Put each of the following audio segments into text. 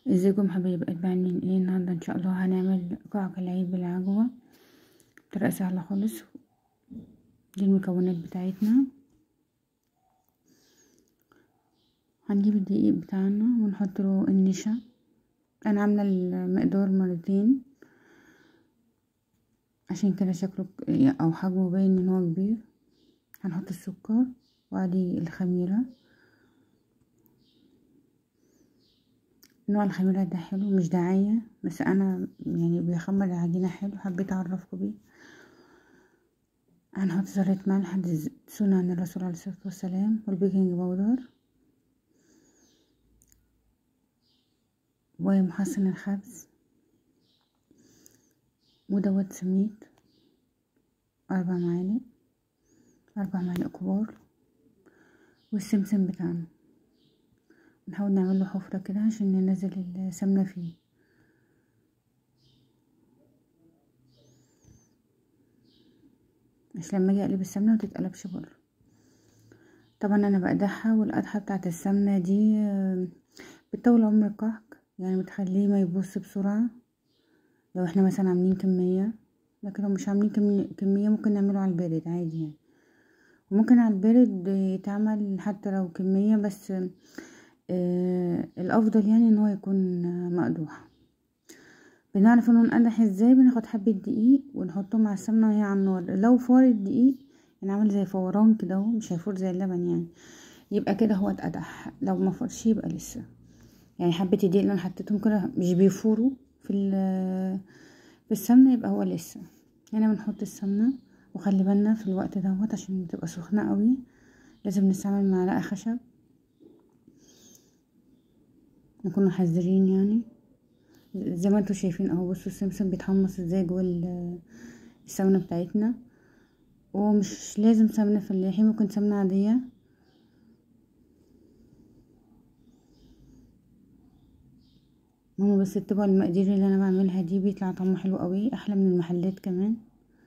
ازيكم حبايب قلبي عاملين ايه النهارده ان شاء الله هنعمل كعك العيد بالعجوة بطريقة سهلة خالص دي المكونات بتاعتنا هنجيب الدقيق بتاعنا ونحط له النشا انا عاملة المقدار مرتين عشان كده شكله او حجمه باين ان هو كبير هنحط السكر وادي الخميره نوع الخميرة ده حلو مش دعاية بس انا يعني بيخمر العجينة حلو حبيت اعرفكم بيه هنحط ذرة ملح سنة عن الرسول عليه الصلاة والسلام والبيكنج باودر ومحسن الخبز ودوت سميد أربع معالق أربع معالق كبار والسمسم بتاعنا نحاول نعمل له حفرة كده عشان ننزل السمنة فيه مش لما اجي اقلب السمنة وتتقلبش بره طبعا انا بقدحها والقدحة بتاعت السمنة دي بتطول عمر الكحك يعني بتخليه ما يبص بسرعة لو احنا مثلا عاملين كمية لكن لو مش عاملين كمية ممكن نعمله على البارد عادي يعني وممكن على البارد يتعمل حتى لو كمية بس آه الافضل يعني ان هو يكون مقدوح بنعرف انه نقدح ازاي بناخد حبة دقيق ونحطهم مع السمنة وهي على النار لو فار الدقيق يعني عامل زي فوران كده اهو مش هيفور زي اللبن يعني يبقى كده هو اتقدح لو ما فارش يبقى لسه يعني حبة الدقيق اللي انا حطيتهم كده مش بيفوروا في في السمنة يبقى هو لسه هنا بنحط السمنة وخلي بالنا في الوقت دوت عشان بتبقى سخنة قوي لازم نستعمل معلقة خشب نكون محذرين يعني زي ما انتوا شايفين اهو بصوا السمسم بيتحمص ازاي جوه السمنه بتاعتنا ومش لازم سمنه فلاحي ممكن سمنه عاديه ماما بس اتبعوا المقادير اللي انا بعملها دي بيطلع طعمه حلو قوي احلى من المحلات كمان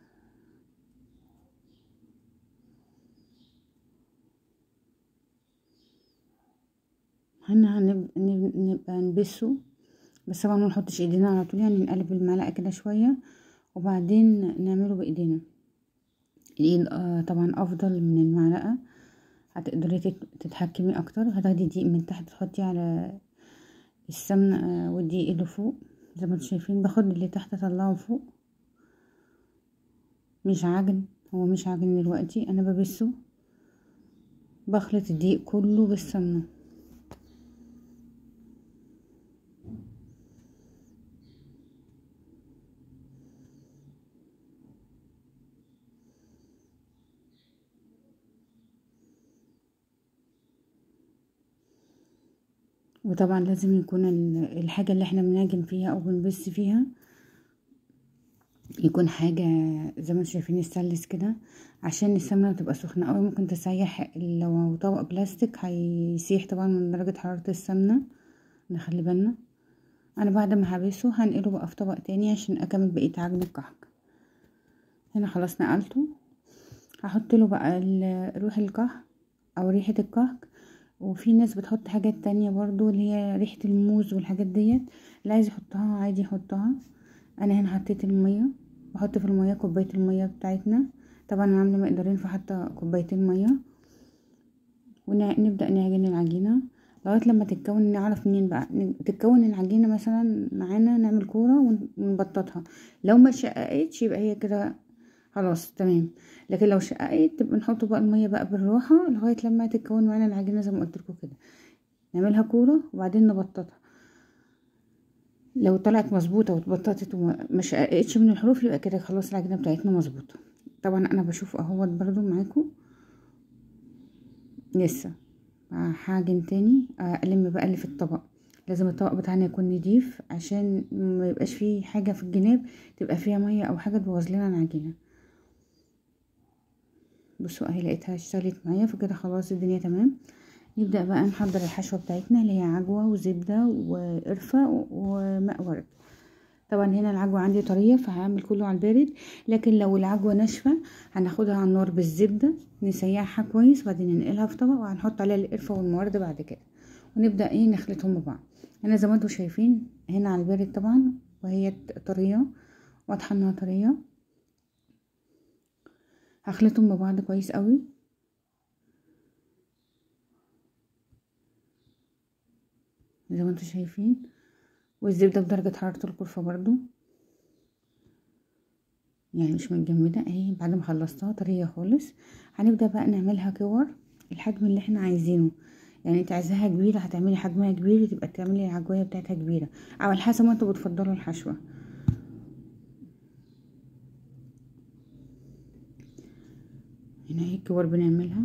هنا هنبقى نبسه بس طبعا ما نحطش ايدينا على طول يعني نقلب المعلقه كده شويه وبعدين نعمله بايدينا الايد آه طبعا افضل من المعلقه هتقدري تتحكمي اكتر هتاخدي دقيق من تحت تحطيه على السمنه آه والدقيق اللي فوق زي ما انتم شايفين باخد اللي تحت اطلعه فوق مش عجن هو مش عجن دلوقتي انا ببسه بخلط الدقيق كله بالسمنه وطبعا لازم يكون الحاجة اللي احنا بنعجن فيها او بنبس فيها يكون حاجة زي ما انتم شايفين السلس كده عشان السمنة بتبقى سخنة اوي ممكن تسيح لو طبق بلاستيك هيسيح طبعا من درجة حرارة السمنة نخلي بالنا انا بعد ما هبسه هنقله بقى في طبق تاني عشان اكمل بقية عجن الكحك هنا خلاص نقلته هحط له بقى روح الكحك او ريحة الكحك وفي ناس بتحط حاجات تانية برضو اللي هي ريحة الموز والحاجات ديت اللي عايز يحطها عادي يحطها انا هنا حطيت المية بحط في المية كوباية المية بتاعتنا طبعا انا عاملة مقدارين فحاطة كوبايتين مية ونبدأ نعجن العجينة لغاية لما تتكون نعرف منين بقى تتكون العجينة مثلا معانا نعمل كورة ونبططها لو ما شققتش يبقى هي كده خلاص تمام لكن لو شققت تبقى نحط بقى الميه بقى بالراحه لغايه لما تتكون معانا العجينه زي ما قلت لكم كده نعملها كوره وبعدين نبططها لو طلعت مظبوطه واتبططت وما شققتش من الحروف يبقى كده خلاص العجينه بتاعتنا مظبوطه طبعا انا بشوف اهوت برضو معاكم لسه هعجن تاني الم بقى اللي في الطبق لازم الطبق بتاعنا يكون نضيف عشان ما يبقاش فيه حاجه في الجناب تبقى فيها ميه او حاجه تبوظ لنا العجينه بصوا اهي لقيتها اشتغلت معايا فكده خلاص الدنيا تمام نبدا بقى نحضر الحشوه بتاعتنا اللي هي عجوه وزبده وقرفه وماء ورد طبعا هنا العجوه عندي طريه فهعمل كله على البارد لكن لو العجوه ناشفه هناخدها على النار بالزبده نسيحها كويس وبعدين ننقلها في طبق وهنحط عليها القرفه والمورد بعد كده ونبدأ ايه نخلطهم ببعض هنا زي ما انتم شايفين هنا على البارد طبعا وهي طرية واضحة انها طرية هخلطهم ببعض كويس قوي زي ما انتم شايفين والزبدة بدرجة حرارة الغرفة برضو يعني مش متجمدة اهي بعد ما خلصتها طرية خالص هنبدأ بقى نعملها كور الحجم اللي احنا عايزينه يعني انت عايزاها كبيرة هتعملي حجمها كبير تبقى تعملي العجوية بتاعتها كبيرة او على حسب ما انتوا بتفضلوا الحشوة هنا اهي الكور بنعملها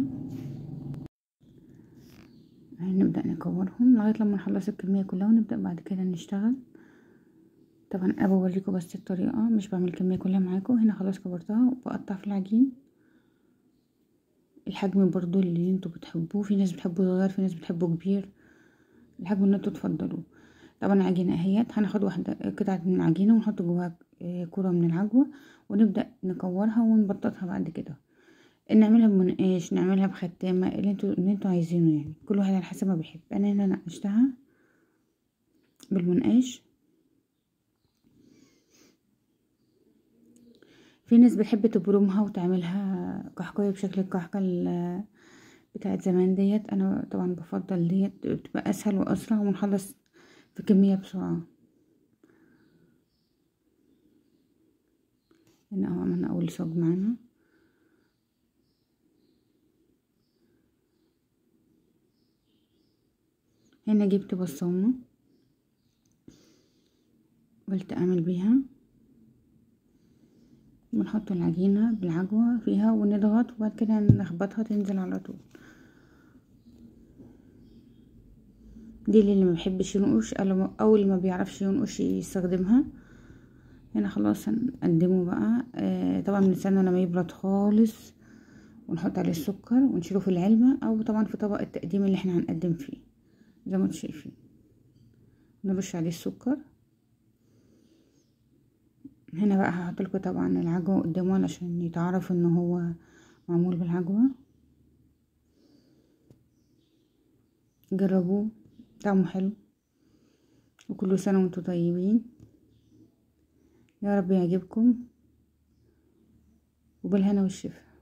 نبدأ نكورهم لغاية لما نخلص الكمية كلها ونبدأ بعد كده نشتغل طبعا انا بوريكم بس الطريقة مش بعمل الكمية كلها معاكم هنا خلاص كورتها وبقطع في العجين الحجم برضو اللي انتوا بتحبوه في ناس بتحبه صغير في ناس بتحبه كبير الحجم اللي انتوا تفضلوه طبعا العجينة اهيت هناخد واحدة قطعة من العجينة ونحط جواها كرة من العجوة ونبدأ نكورها ونبططها بعد كده نعملها بمنقاش نعملها بختامة اللي انتوا اللي انتوا عايزينه يعني كل واحد على حسب ما بيحب انا هنا نقشتها بالمنقاش في ناس بتحب تبرمها وتعملها كحكايه بشكل الكحكه بتاعت زمان ديت انا طبعا بفضل ديت بتبقى اسهل واسرع ونخلص في كميه بسرعه هنا اهو عملنا اول صاج معانا هنا جبت بصامه قلت اعمل بيها بنحط العجينة بالعجوة فيها ونضغط وبعد كده نخبطها تنزل على طول دي اللي ما بيحبش ينقش او اللي ما بيعرفش ينقش يستخدمها هنا خلاص هنقدمه بقى آه طبعا بنستنى لما يبرد خالص ونحط عليه السكر ونشيله في العلبة او طبعا في طبق التقديم اللي احنا هنقدم فيه زي ما انتم شايفين نرش عليه السكر هنا بقى هحط لكم طبعا العجوه قدامه علشان يتعرفوا ان هو معمول بالعجوه جربوه طعمه حلو وكل سنه وانتم طيبين يا رب يعجبكم وبالهنا والشفا